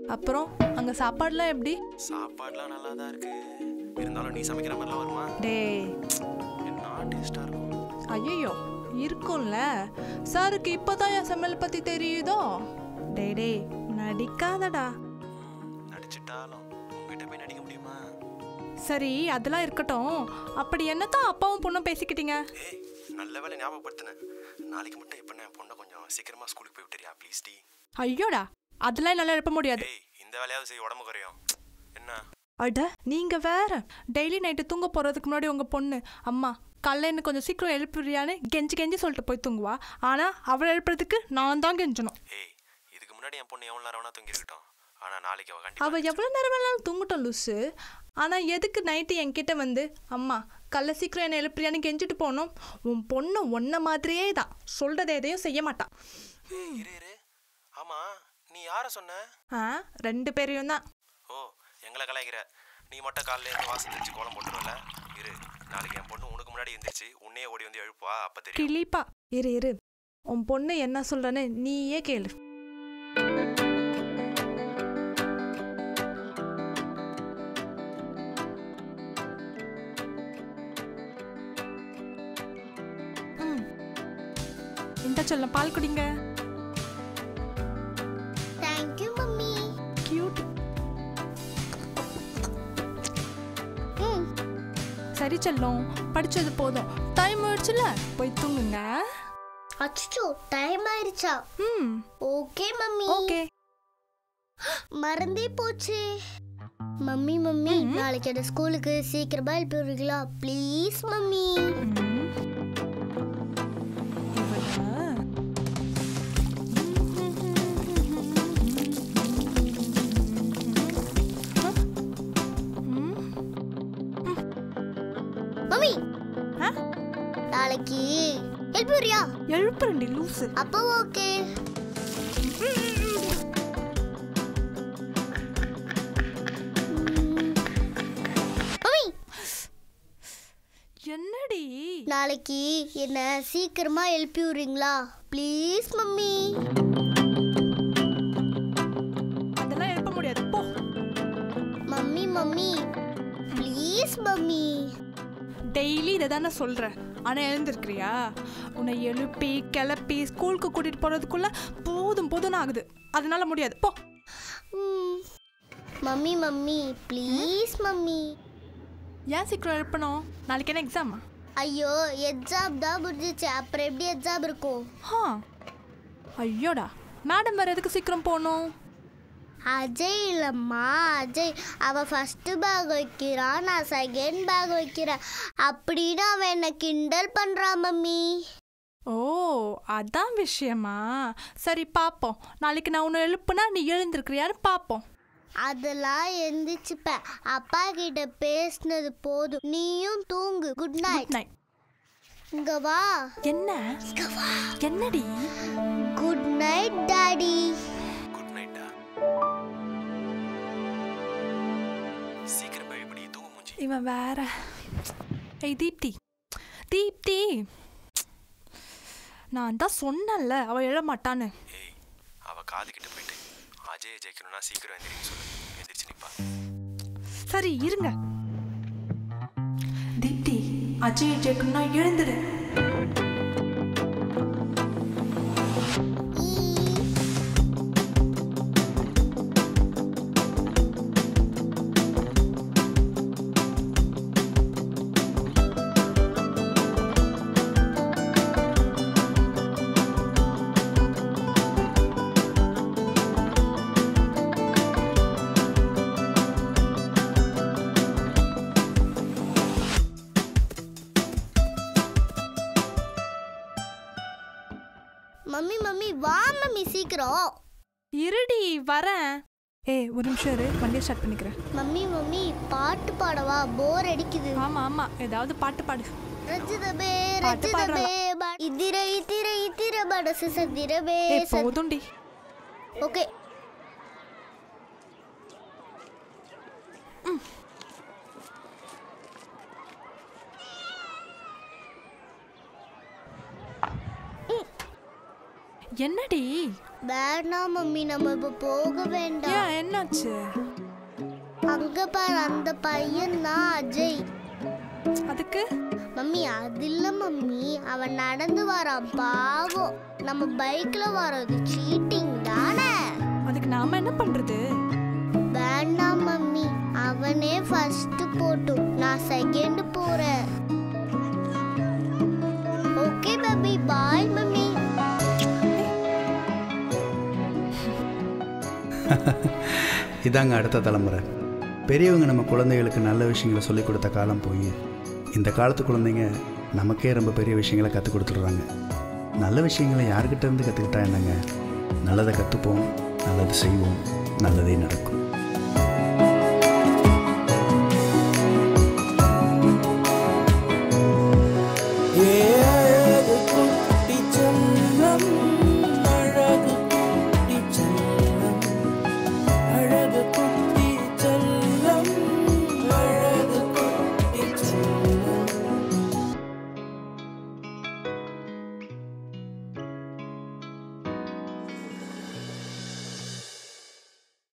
அப்புறம் அங்க சாப்பாடுலாம் எப்படி சாப்பாடுலாம் நல்லா தான் இருக்கு இருந்தாலும் நீ சமைக்கிற மாதிரிலாம் வருமா டேய் என்ன டேஸ்டா இருக்கும் ஐயோ இருக்கும்ல சாருக்கு இப்போதான் என் சமையல் பத்தி தெரியுதோ டேய் டேய் நடிக்காதடா நடிச்சிட்டாலும் உங்ககிட்ட போய் நடிக்க முடியுமா சரி அதெல்லாம் இருக்கட்டும் அப்படி என்னதான் அப்பாவும் பொண்ணும் பேசிக்கிட்டீங்க ஏய் நல்ல வேலை ஞாபகப்படுத்தினேன் நாளைக்கு மட்டும் எப்படின்னா என் பொண்ணை கொஞ்சம் சீக்கிரமா ஸ்கூலுக்கு போய் விட்டுறியா ப்ளீஸ் டி ஐயோடா அதெல்லாம் என்னால எழுப்ப முடியாது ஏய் இந்த வேலையாவது செய்ய உடம்பு குறையும் என்ன அட நீங்க வேற டெய்லி நைட்டு தூங்க போறதுக்கு முன்னாடி உங்க பொண்ணு அம்மா காலைல என்ன கொஞ்சம் சீக்கிரம் எழுப்புறியான்னு கெஞ்சி கெஞ்சி சொல்லிட்டு போய் தூங்குவா ஆனா அவளை எழுப்புறதுக்கு நான் தான் கெஞ்சணும் ஏய் இதுக்கு முன்னாடி என் பொண்ணு எவ்வளோ நேரம் வேணா தூங்கி இருக்கட்டும் ஆனா நாளைக்கு அவ கண்டிப்பா அவ எவ்வளவு நேரம் வேணாலும் தூங்கட்டும் லூசு ஆனா எதுக்கு நைட்டு என்கிட்ட வந்து அம்மா கல்ல சீக்கிரம் என்ன எழுப்புறியான்னு கெஞ்சிட்டு போனோம் உன் பொண்ணு ஒன்ன மாதிரியே தான் சொல்றதை எதையும் செய்ய மாட்டான் ஏய் இரு இரு ஆமா நீ யார சொன்ன ஆ ரெண்டு பேரையும் தான் ஓ எங்களை கலாய்க்கிற நீ மட்டும் காலையில இருந்து வாசல் தெளிச்சு கோலம் போட்டுருவல இரு நாளைக்கு என் பொண்ணு உனக்கு முன்னாடி எந்திரிச்சு உன்னையே ஓடி வந்து எழுப்புவா அப்ப தெரியும் கிளிப்பா இரு இரு உன் பொண்ணு என்ன சொல்றன்னு நீயே கேளு ம். இந்த சொல்ல பால் குடிங்க தேங்க்யூ மம்மி கியூட் ம் சரி செல்லம் படிச்சது போதும் டைம் ஆயிடுச்சுல போய் தூங்குங்க அச்சோ டைம் ஆயிடுச்சா ம் ஓகே மம்மி ஓகே மறந்தே போச்சு மம்மி மம்மி நாளைக்கு அந்த ஸ்கூலுக்கு சீக்கிரமா எழுப்பி விடுறீங்களா ப்ளீஸ் மம்மி மம்மி ஆ? நாளைக்கு எழுப்பி விடுறியா எழுப்புறண்டி லூசு அப்போ ஓகே மம்மி என்னடி நாளைக்கு என்ன சீக்கிரமா எழுப்பி விடுறீங்களா ப்ளீஸ் மம்மி அதெல்லாம் எழுப்ப முடியாது போ mummy mummy please mummy daily இதை தானே சொல்ற ஆனா எழுந்திருக்கிறியா உன்னை எழுப்பி கிளப்பி ஸ்கூலுக்கு கூட்டிட்டு போறதுக்குள்ள போதும் போதும்னு ஆகுது அதனால முடியாது போ ம். மம்மி மம்மி ப்ளீஸ் மம்மி ஏன் சீக்கிரம் எழுப்பணும் நாளைக்கு என்ன எக்ஸாமா ஐயோ எக்ஸாம் தான் முடிஞ்சிச்சு அப்புறம் எப்படி எக்ஸாம் இருக்கும் ஆ ஐயோடா மேடம் வேற எதுக்கு சீக்கிரம் போகணும் அஜய் இல்லம்மா அஜய் அவ ஃபர்ஸ்ட் பேக் வைக்கிறான் நான் செகண்ட் பேக் வைக்கிறேன் அப்படின்னு அவன் என்னை கிண்டல் பண்றான் மம்மி ஓ அதான் விஷயமா சரி பார்ப்போம் நாளைக்கு நான் உன்னை எழுப்புனா நீ எழுந்திருக்கிறியான்னு பார்ப்போம் அதெல்லாம் எந்திரிச்சுப்பேன் அப்பா கிட்ட பேசினது போதும் நீயும் தூங்கு குட் நைட் குட் நைட் இங்க வா என்ன என்னடி குட் நைட் டாடி குட் நைட்டா சீக்கிரம் போய் இப்படி தூங்க மூஞ்சி இவன் வேற ஏய் தீப்தி தீப்தி நான் தான் சொன்னேன்ல அவ எழ மாட்டான்னு ஏய் அவ காது கிட்ட போயிட்டு அஜய் ஜெயிக்கணும்னா சீக்கிரம் எந்திரின்னு சொல்லு எந்திரிச்சு நிப்பா சரி இருங்க தீப்தி அஜய் ஜெயக்குன்னா எழுந்துடு மம்மி மம்மி வா மம்மி சீக்கிரம் இருடி வரேன் ஏய் ஒரு நிமிஷம் இரு வண்டியை ஸ்டார்ட் பண்ணிக்கிறேன் மம்மி மம்மி பாட்டு பாடவா போர் அடிக்குது ஆமா ஆமா ஏதாவது பாட்டு பாடு ரச்சிதபே பாட்டு ரச்சிதபே பா- இதிர இதிர இதிர படசு சதிரபே ஏய் போதும்டி ஓகே என்னடி வேணாம் மம்மி நம்ம இப்ப போக வேண்டாம் ஏன் என்னாச்சு அங்க பாரு அந்த பையன் தான் அஜய் அதுக்கு மம்மி அது இல்ல மம்மி அவன் நடந்து வரான் பாவம் நம்ம பைக்ல வர்றது சீட்டிங் தானே அதுக்கு நாம என்ன பண்றது வேண்டாம் மம்மி அவனே ஃபர்ஸ்ட் போட்டும் நான் செகண்ட் போறேன் ஓகே பேபி பாய் மம்மி இதாங்க அடுத்த தலைமுறை பெரியவங்க நம்ம குழந்தைகளுக்கு நல்ல விஷயங்களை சொல்லிக் கொடுத்த காலம் போய் இந்த காலத்து குழந்தைங்க நமக்கே ரொம்ப பெரிய விஷயங்களை கற்றுக் கொடுத்துட்றாங்க நல்ல விஷயங்களை யார்கிட்ட இருந்து கற்றுக்கிட்டா என்னங்க நல்லதை கற்றுப்போம் நல்லது செய்வோம் நல்லதே நடக்கும்